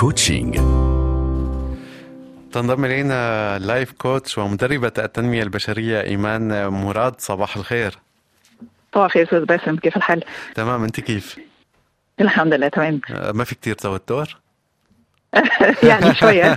كوتشنج تنضم الينا لايف كوتش ومدربة التنمية البشرية إيمان مراد صباح الخير صباح الخير استاذ باسم كيف الحال؟ تمام أنت كيف؟ الحمد لله تمام آه، ما في كتير توتر؟ يعني شويه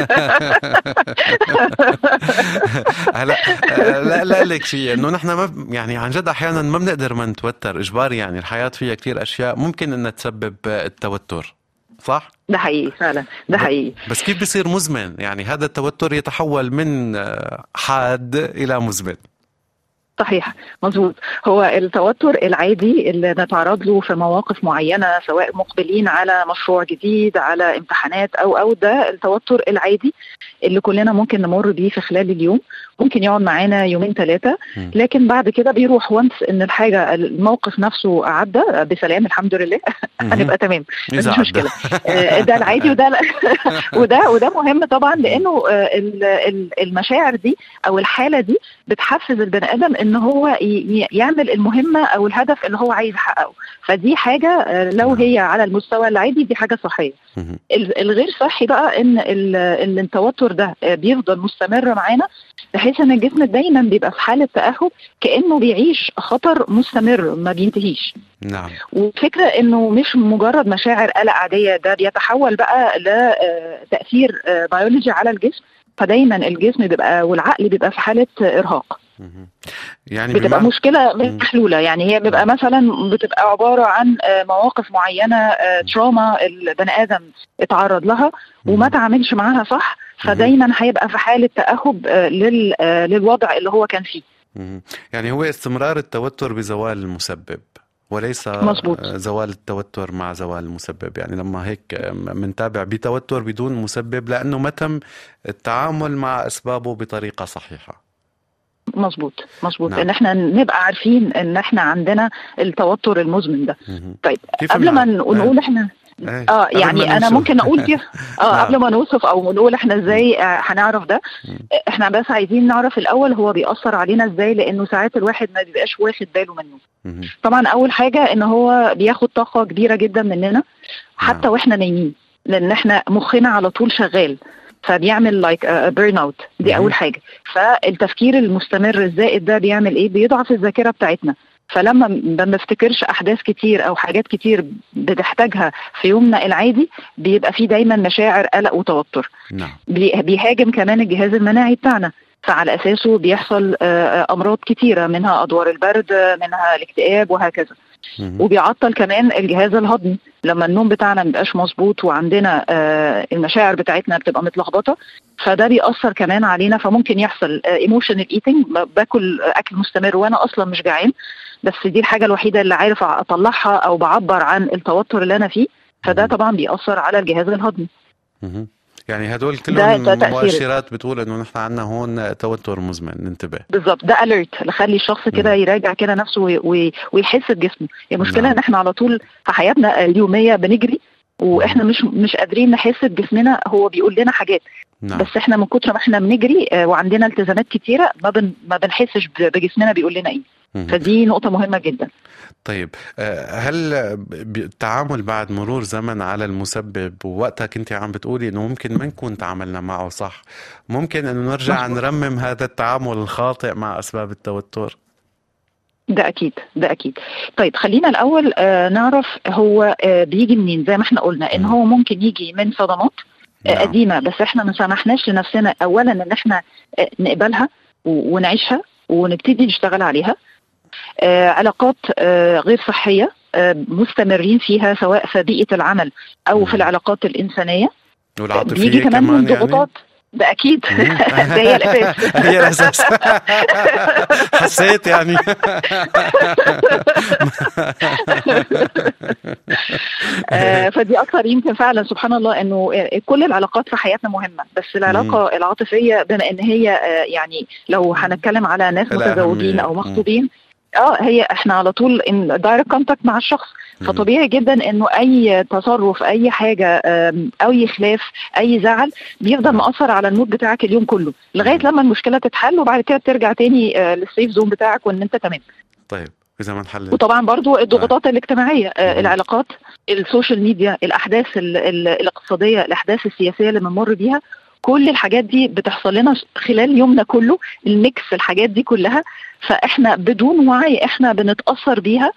هلا آه، لا لا لك شيء انه نحن ما ب- يعني عن جد احيانا ما بنقدر ما نتوتر اجباري يعني الحياه فيها كتير اشياء ممكن انها تسبب آه، التوتر صح؟ ده حقيقي فعلا ده حقيقي بس كيف بيصير مزمن؟ يعني هذا التوتر يتحول من آه، حاد الى مزمن صحيح مظبوط هو التوتر العادي اللي نتعرض له في مواقف معينه سواء مقبلين على مشروع جديد على امتحانات او او ده التوتر العادي اللي كلنا ممكن نمر بيه في خلال اليوم ممكن يقعد معانا يومين ثلاثه مم. لكن بعد كده بيروح وانس ان الحاجه الموقف نفسه عدى بسلام الحمد لله هنبقى تمام إذا مفيش عدى. مشكله آه، ده العادي وده لا. وده وده مهم طبعا لانه آه، ال- ال- المشاعر دي او الحاله دي بتحفز البني ادم ان هو ي- ي- يعمل المهمه او الهدف اللي هو عايز يحققه فدي حاجه آه، لو هي على المستوى العادي دي حاجه صحيه مهم. ال- الغير صحي بقى ان ال- ال- التوتر ده آه، بيفضل مستمر معانا بحيث ان الجسم دايما بيبقى في حاله تاهب كانه بيعيش خطر مستمر ما بينتهيش نعم والفكره انه مش مجرد مشاعر قلق عاديه ده بيتحول بقى لتاثير بيولوجي على الجسم فدايما الجسم بيبقى والعقل بيبقى في حاله آه، ارهاق مهم. يعني بتبقى بمعنى مشكله مم. مش محلوله يعني هي بيبقى مثلا بتبقى عباره عن آه، مواقف معينه آه، تراما البني ادم اتعرض لها وما تعاملش معاها صح فدايما هيبقى في حاله تاهب آه، لل- آه، للوضع اللي هو كان فيه مهم. يعني هو استمرار التوتر بزوال المسبب وليس مظبوط. زوال التوتر مع زوال المسبب يعني لما هيك بنتابع بتوتر بدون مسبب لأنه ما تم التعامل مع أسبابه بطريقة صحيحة مظبوط مظبوط نعم. ان احنا نبقى عارفين ان احنا عندنا التوتر المزمن ده مهم. طيب كيف قبل ما بنعرف؟ نقول احنا إيه، اه قبل ما يعني انا نوصل. ممكن اقول كده اه نعم. قبل ما نوصف او نقول احنا ازاي آه، هنعرف ده مم. آه، احنا بس عايزين نعرف الاول هو بيأثر علينا ازاي لانه ساعات الواحد ما بيبقاش واخد باله منه مهم. طبعا اول حاجه ان هو بياخد طاقه كبيره جدا مننا حتى نعم. واحنا نايمين لان احنا مخنا على طول شغال فبيعمل لايك بيرن اوت دي مهم. اول حاجه فالتفكير المستمر الزائد ده بيعمل ايه بيضعف الذاكره بتاعتنا فلما ما بنفتكرش احداث كتير او حاجات كتير بنحتاجها في يومنا العادي بيبقى فيه دايما مشاعر قلق وتوتر نعم بي- بيهاجم كمان الجهاز المناعي بتاعنا فعلى اساسه بيحصل آه، آه، امراض كتيره منها ادوار البرد آه، منها الاكتئاب وهكذا مهم. وبيعطل كمان الجهاز الهضمي لما النوم بتاعنا مبقاش مظبوط وعندنا آه، المشاعر بتاعتنا بتبقى متلخبطه فده بيأثر كمان علينا فممكن يحصل ايموشنال ايتنج باكل اكل مستمر وانا اصلا مش جعان بس دي الحاجه الوحيده اللي عارف اطلعها او بعبر عن التوتر اللي انا فيه فده مم. طبعا بيأثر على الجهاز الهضمي مهم. يعني هدول ده- كلهم ده تأثير. مؤشرات بتقول انه نحن عندنا هون توتر مزمن ننتبه بالظبط ده اليرت خلي الشخص كده مم. يراجع كده نفسه وي- وي- ويحس بجسمه المشكله نعم. ان احنا على طول في حياتنا اليوميه بنجري واحنا مش مش قادرين نحس بجسمنا هو بيقول لنا حاجات نعم بس احنا من كتر ما احنا بنجري آه، وعندنا التزامات كتيره ما بن ما بنحسش ب- بجسمنا بيقول لنا ايه مهم. فدي نقطه مهمه جدا طيب آه، هل ب- التعامل بعد مرور زمن على المسبب ووقتها كنت عم بتقولي انه ممكن ما نكون تعاملنا معه صح ممكن انه نرجع مظبوط. نرمم هذا التعامل الخاطئ مع اسباب التوتر ده اكيد ده اكيد طيب خلينا الاول آه، نعرف هو آه، بيجي منين زي ما احنا قلنا ان مم. هو ممكن يجي من صدمات آه، نعم. قديمه بس احنا ما سمحناش لنفسنا اولا ان احنا آه، نقبلها و- ونعيشها ونبتدي نشتغل عليها آه، علاقات آه، غير صحيه آه، مستمرين فيها سواء في بيئه العمل او في مم. العلاقات الانسانيه والعاطفية بيجي كمان من كمان يعني ضغوطات ده اكيد مم. ده هي الاساس هي الاساس حسيت يعني آه، فدي اكتر يمكن فعلا سبحان الله انه آه، كل العلاقات في حياتنا مهمه بس العلاقه العاطفيه بما ان هي آه، يعني لو هنتكلم على ناس الأهمية. متزوجين او مم. مخطوبين اه هي احنا على طول ان دايركت كونتاكت مع الشخص مم. فطبيعي جدا انه اي تصرف اي حاجه آم، اي خلاف اي زعل بيفضل مأثر على المود بتاعك اليوم كله لغايه مم. لما المشكله تتحل وبعد كده ترجع تاني آه، للسيف زون بتاعك وان انت تمام طيب اذا ما نحلل وطبعا برضو الضغوطات الاجتماعيه آه، مم. العلاقات السوشيال ميديا الاحداث ال- ال- الاقتصاديه الاحداث السياسيه اللي بنمر بيها كل الحاجات دي بتحصل لنا خلال يومنا كله الميكس الحاجات دي كلها فاحنا بدون وعي احنا بنتاثر بيها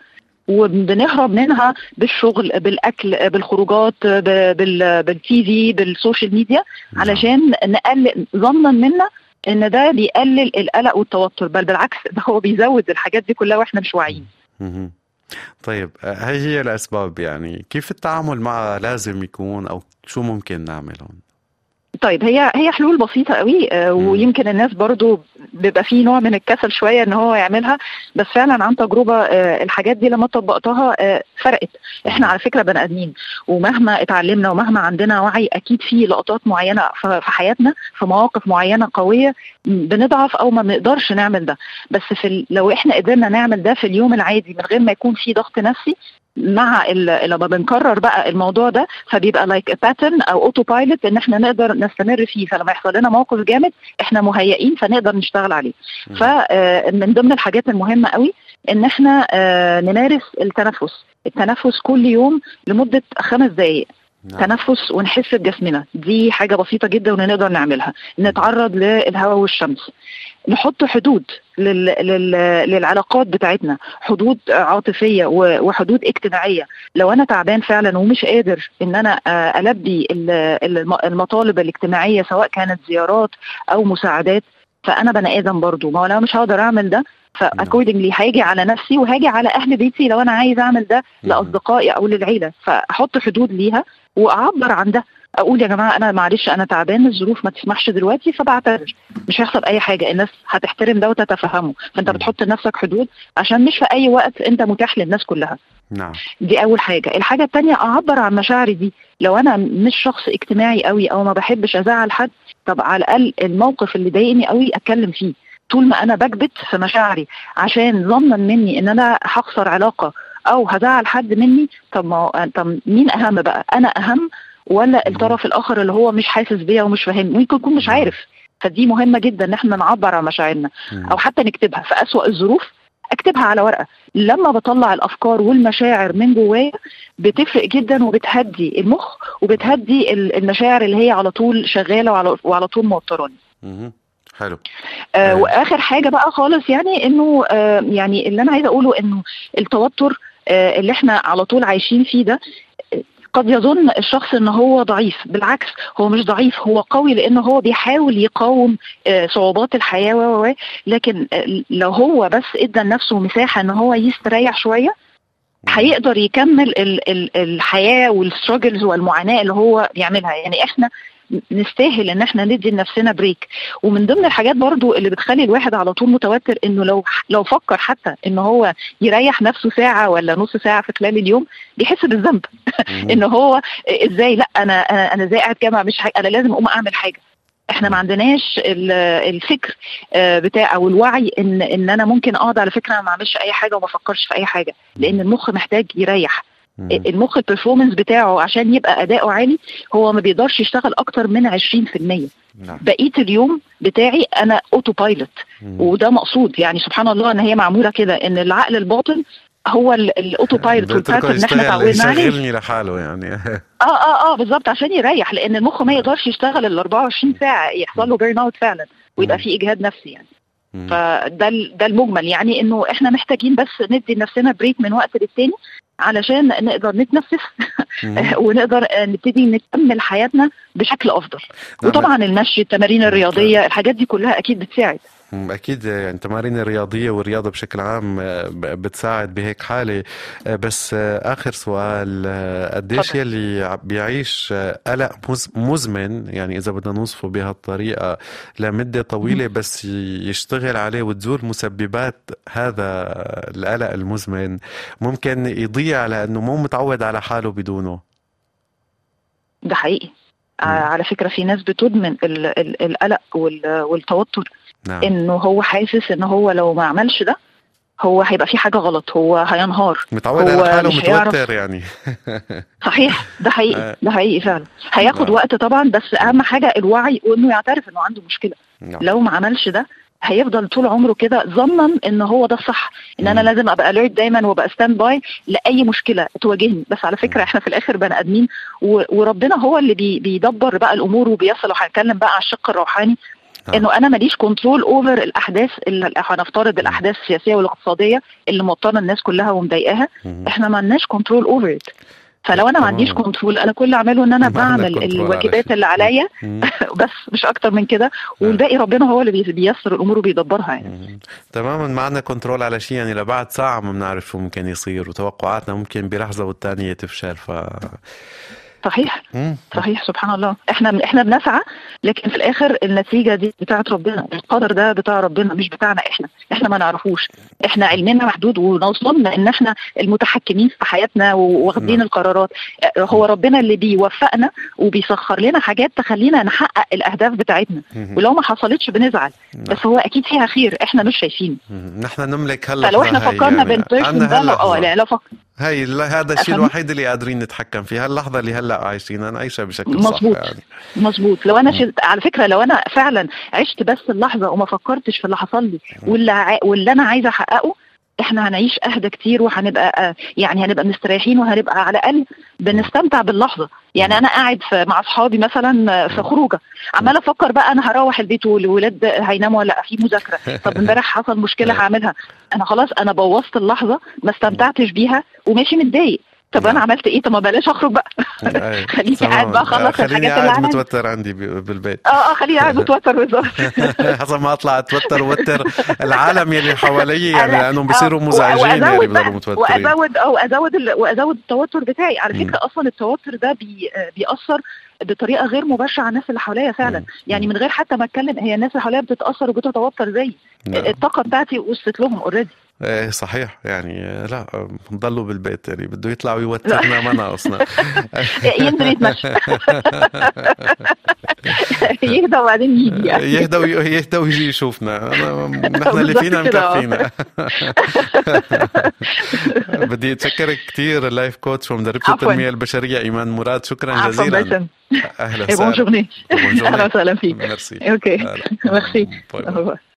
وبنهرب منها بالشغل بالاكل بالخروجات ب- بال- بالتي في بالسوشيال ميديا نعم. علشان نقلل ظنا منا ان ده بيقلل القلق والتوتر بل بالعكس ده هو بيزود الحاجات دي كلها واحنا مش واعيين مهم. طيب آه، هاي هي الأسباب يعني كيف التعامل معها لازم يكون أو شو ممكن نعمل هون طيب هي هي حلول بسيطة قوي آه، مم. ويمكن الناس برضو بيبقى فيه نوع من الكسل شوية ان هو يعملها بس فعلا عن تجربة آه، الحاجات دي لما طبقتها آه، فرقت احنا على فكرة بني ادمين ومهما اتعلمنا ومهما عندنا وعي اكيد في لقطات معينة ف- في حياتنا في مواقف معينة قوية م، بنضعف او ما بنقدرش نعمل ده بس في ال... لو احنا قدرنا نعمل ده في اليوم العادي من غير ما يكون في ضغط نفسي مع ال... لما بنكرر بقى الموضوع ده فبيبقى لايك باترن او اوتو بايلوت ان احنا نقدر نستمر فيه فلما يحصل لنا موقف جامد احنا مهيئين فنقدر نشتغل عليه مم. فمن ضمن الحاجات المهمه قوي ان احنا آه، نمارس التنفس التنفس كل يوم لمده خمس دقائق نعم. تنفس ونحس بجسمنا دي حاجه بسيطه جدا ونقدر نعملها نتعرض للهواء والشمس نحط حدود لل... لل... للعلاقات بتاعتنا حدود عاطفيه و... وحدود اجتماعيه لو انا تعبان فعلا ومش قادر ان انا آه، البي ال- الم- المطالب الاجتماعيه سواء كانت زيارات او مساعدات فانا بني ادم برضو ما هو انا مش هقدر اعمل ده فاكوردنجلي هاجي على نفسي وهاجي على اهل بيتي لو انا عايز اعمل ده مم. لاصدقائي او للعيله فاحط حدود ليها واعبر عن ده اقول يا جماعه انا معلش انا تعبان الظروف ما تسمحش دلوقتي فبعتذر مش هيحصل اي حاجه الناس هتحترم ده وتتفهمه فانت مم. بتحط لنفسك حدود عشان مش في اي وقت انت متاح للناس كلها نعم دي اول حاجه الحاجه التانية اعبر عن مشاعري دي لو انا مش شخص اجتماعي قوي او ما بحبش ازعل حد طب على الاقل الموقف اللي ضايقني قوي اتكلم فيه طول ما انا بكبت في مشاعري عشان ظنا مني ان انا هخسر علاقه او هزعل حد مني طب ما هو- طب مين اهم بقى انا اهم ولا الطرف الاخر اللي هو مش حاسس بيا ومش فاهم ممكن يكون مش عارف فدي مهمه جدا ان احنا نعبر عن مشاعرنا مم. او حتى نكتبها في اسوأ الظروف اكتبها على ورقه لما بطلع الافكار والمشاعر من جوايا بتفرق جدا وبتهدي المخ وبتهدي ال- المشاعر اللي هي على طول شغاله وعلى, وعلى طول موتراني مهم. حلو آه آه. واخر حاجه بقى خالص يعني انه آه يعني اللي انا عايزه اقوله انه التوتر آه اللي احنا على طول عايشين فيه ده آه، قد يظن الشخص ان هو ضعيف بالعكس هو مش ضعيف هو قوي لانه هو بيحاول يقاوم آه، صعوبات الحياه و و- و لكن آه، لو هو بس ادى لنفسه مساحه ان هو يستريح شويه هيقدر يكمل ال ال الحياه والستراجلز والمعاناه اللي هو بيعملها يعني احنا نستاهل ان احنا ندي لنفسنا بريك ومن ضمن الحاجات برضو اللي بتخلي الواحد على طول متوتر انه لو لو فكر حتى ان هو يريح نفسه ساعه ولا نص ساعه في خلال اليوم بيحس بالذنب مهم. ان هو ازاي لا انا انا انا ازاي قاعد جامعه مش حاجة انا لازم اقوم اعمل حاجه احنا ما عندناش ال- الفكر آه، بتاع او الوعي ان ان انا ممكن اقعد على فكره ما اعملش اي حاجه وما افكرش في اي حاجه لان المخ محتاج يريح مهم. المخ البرفورمانس بتاعه عشان يبقى اداؤه عالي هو ما بيقدرش يشتغل اكتر من 20% نعم بقيه اليوم بتاعي انا اوتو بايلوت مهم. وده مقصود يعني سبحان الله ان هي معموله كده ان العقل الباطن هو ال- الاوتو بايلوت بتركه والباترن اللي احنا يشتغل اتعودنا عليه يشغلني لحاله يعني اه اه اه بالظبط عشان يريح لان المخ ما يقدرش يشتغل ال 24 ساعه يحصل له بيرن اوت فعلا ويبقى مم. في اجهاد نفسي يعني مهم. فده ال- ده المجمل يعني انه احنا محتاجين بس ندي لنفسنا بريك من وقت للتاني علشان نقدر نتنفس مهم. ونقدر آه، نبتدي نكمل حياتنا بشكل افضل نعم. وطبعا المشي التمارين الرياضيه الحاجات دي كلها اكيد بتساعد مم، أكيد يعني التمارين الرياضية والرياضة بشكل عام آه، ب- بتساعد بهيك حالة آه، بس آه، آخر سؤال آه، قديش تفضل. يلي ع- بيعيش آه، قلق مز- مزمن يعني إذا بدنا نوصفه بهالطريقة لمدة طويلة بس ي- يشتغل عليه وتزول مسببات هذا القلق المزمن ممكن يضيع لأنه مو متعود على حاله بدونه ده حقيقي آه، مم. على فكره في ناس بتدمن ال- ال- القلق وال- والتوتر نعم انه هو حاسس ان هو لو ما عملش ده هو هيبقى في حاجه غلط هو هينهار متعود هو على حاله مش هيعرف. متوتر يعني صحيح ده آه. حقيقي ده حقيقي فعلا هياخد آه. وقت طبعا بس اهم حاجه الوعي وانه يعترف انه عنده مشكله نعم لو ما عملش ده هيفضل طول عمره كده ظنا ان هو ده الصح ان انا مم. لازم ابقى اليرت دايما وابقى ستاند باي لاي مشكله تواجهني بس على فكره مم. احنا في الاخر بني ادمين و- وربنا هو اللي بي بيدبر بقى الامور وبيصل وهنتكلم بقى على الشق الروحاني آه. انه انا ماليش كنترول اوفر الاحداث اللي هنفترض الاحداث السياسيه والاقتصاديه اللي موتره الناس كلها ومضايقاها مم. احنا ما عندناش كنترول اوفر فلو انا ما عنديش تمام. كنترول انا كل اللي اعمله ان انا ما عندك بعمل كنترول على الواجبات شيء. اللي عليا مم. بس مش اكتر من كده والباقي ربنا هو اللي بي- بيسر الامور وبيدبرها يعني مم. تماما ما عندنا كنترول على شيء يعني لبعد ساعة ما بنعرف شو ممكن يصير وتوقعاتنا ممكن بلحظة والتانية تفشل ف صحيح مم. صحيح سبحان الله احنا احنا بنسعى لكن في الاخر النتيجه دي بتاعت ربنا القدر ده بتاع ربنا مش بتاعنا احنا احنا ما نعرفوش احنا علمنا محدود ونظننا ان احنا المتحكمين في حياتنا وواخدين نعم. القرارات اه، هو ربنا اللي بيوفقنا وبيسخر لنا حاجات تخلينا نحقق الاهداف بتاعتنا مم. ولو ما حصلتش بنزعل نعم. بس هو اكيد فيها خير احنا مش شايفينه مم. نحن نملك هلا فلو احنا فكرنا بالبيرسون ده لو- اه لا لو فك... هي ال- هذا الشيء أفهم؟ الوحيد اللي قادرين نتحكم فيه هاللحظة اللي هلا عايشينها نعيشها بشكل صح مظبوط. يعني مظبوط لو انا مم. شلت على فكره لو انا فعلا عشت بس اللحظه وما فكرتش في اللي حصل لي مم. واللي ع... واللي انا عايزه احققه احنا هنعيش اهدى كتير وهنبقى آه، يعني هنبقى مستريحين وهنبقى على الاقل بنستمتع باللحظه يعني مم. انا قاعد في مع اصحابي مثلا آه، في خروجه عماله افكر بقى انا هروح البيت والولاد هيناموا ولا لأ، في مذاكره طب امبارح حصل مشكله نعم. هعملها انا خلاص انا بوظت اللحظه ما استمتعتش بيها وماشي متضايق طب نعم. انا عملت ايه طب ما بلاش اخرج بقى أي. خليني تماماً. قاعد بقى اخلص خليني الحاجات اللي قاعد عليا متوتر عندي ب- بالبيت اه اه خليني قاعد متوتر بالظبط حسب ما اطلع اتوتر وتر العالم يلي حوالي يعني أنا- لانهم آه، بيصيروا مزعجين وأزود يعني بقى- بيضلوا متوترين وازود او ازود ال- وازود التوتر بتاعي على مم. فكره اصلا التوتر ده بي آه، بيأثر بطريقه غير مباشره على الناس اللي حواليا فعلا مم. يعني مم. من غير حتى ما اتكلم هي الناس اللي حواليا بتتاثر وبتتوتر زي نعم. الطاقه بتاعتي وصلت لهم اوريدي ايه صحيح يعني آه، لا آه، نضلوا بالبيت يعني بده يطلع ويوترنا ما ناقصنا ينزل يتمشى يهدى وبعدين يجي يعني يهدى وي- يهدى ويجي يشوفنا أنا نحن اللي بالظبط فينا كده، آه. مكفينا بدي اتشكرك كثير اللايف كوتش ومدربة عفواً. التنمية البشرية ايمان مراد شكرا عفوا جزيلا باسم اهلا بون وسهلا جورني Bonne journée. اهلا وسهلا فيك ميرسي اوكي هلا. ميرسي باي باي.